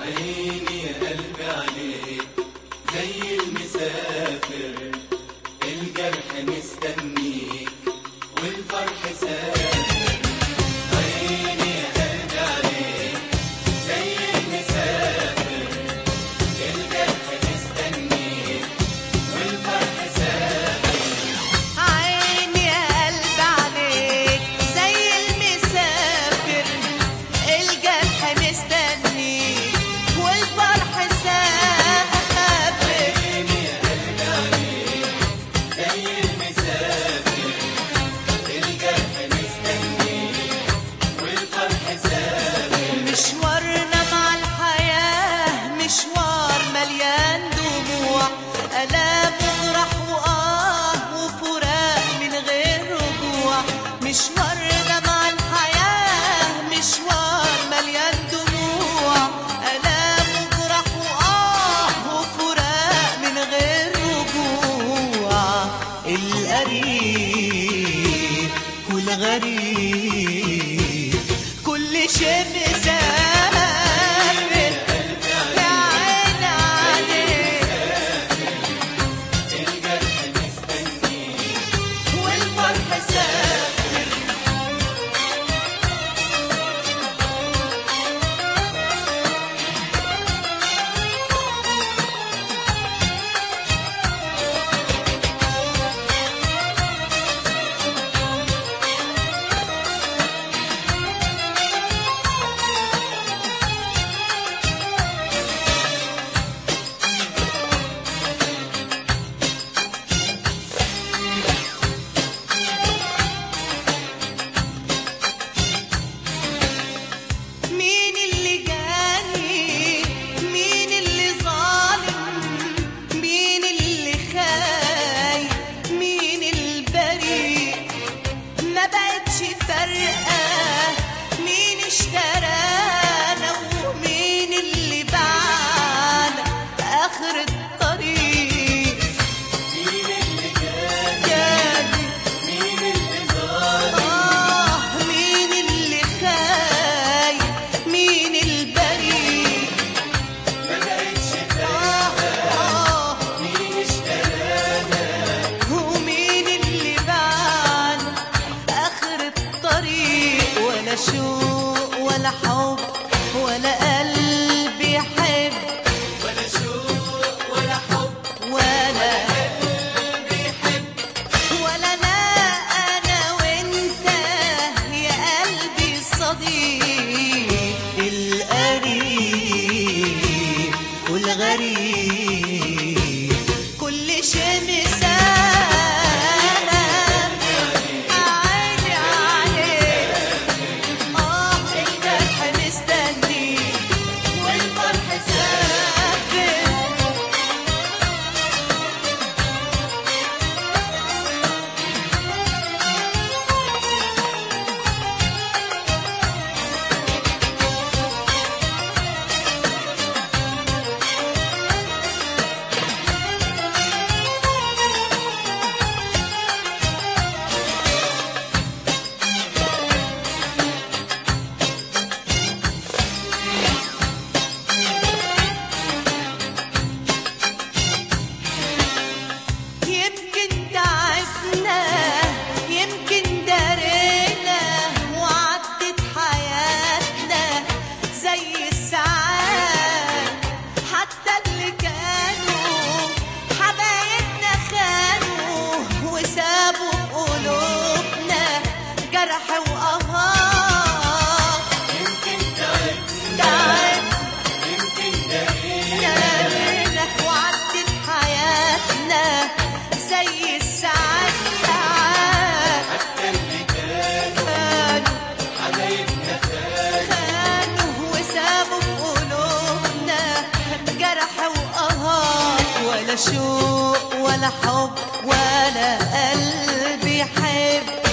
عيني يا قلبي عليك زي المسافر الجرح مستنيك والفرح سافر عيني يا قلبي عليك زي المسافر الجرح مستنيك والفرح سافر عيني يا قلب عليك زي المسافر الجرح مستنيك والفرح سافر عيني يا قلبي عليك زي المسافر الجرح مستنيك والفرح سافر مشوارنا مع الحياة مشوار مليان دموع ألام وفرح وآه وفراق من غير رجوع مشوارنا مع الحياة مشوار مليان دموع ألام وفرح وآه وفراق من غير رجوع القريب والغريب كل شيء مسافر يا عين عليك الجرح مستنيك والفرح سافر مين اللي جاني مين اللي ظالم مين اللي خايف مين البريء ما بقتش فارقة مين اشترانا ومين اللي باعنا آخر الطريق مين اللي جاي جاني مين اللي ظالم آه مين اللي خايف مين البريء ما بقتش آه آه مين اشترانا ومين اللي بعد آخر الطريق ولا شوق ولا حب ولا قلب يحب ولا شوق ولا حب ولا قلب يحب ولا أنا أنا وأنت يا قلبي الصديق القريب والغريب كل شيء مسافر عيني عليك آه الجرح مستنيك والفرح سافر يمكن تعبنا يمكن دارينا وعدت حياتنا زي الساعات حتى اللي كانوا حبايبنا خانوا وسابوا في قلوبنا جرح وقهار يمكن تعبنا تعب يمكن دقيقة دارينا وعدت حياتنا زي الساعات ساعات حتى اللي كانوا خانوا حبايبنا خان خانوا وسابوا في قلوبنا جرح وقهار ولا شوق ولا حب ولا قلب يحب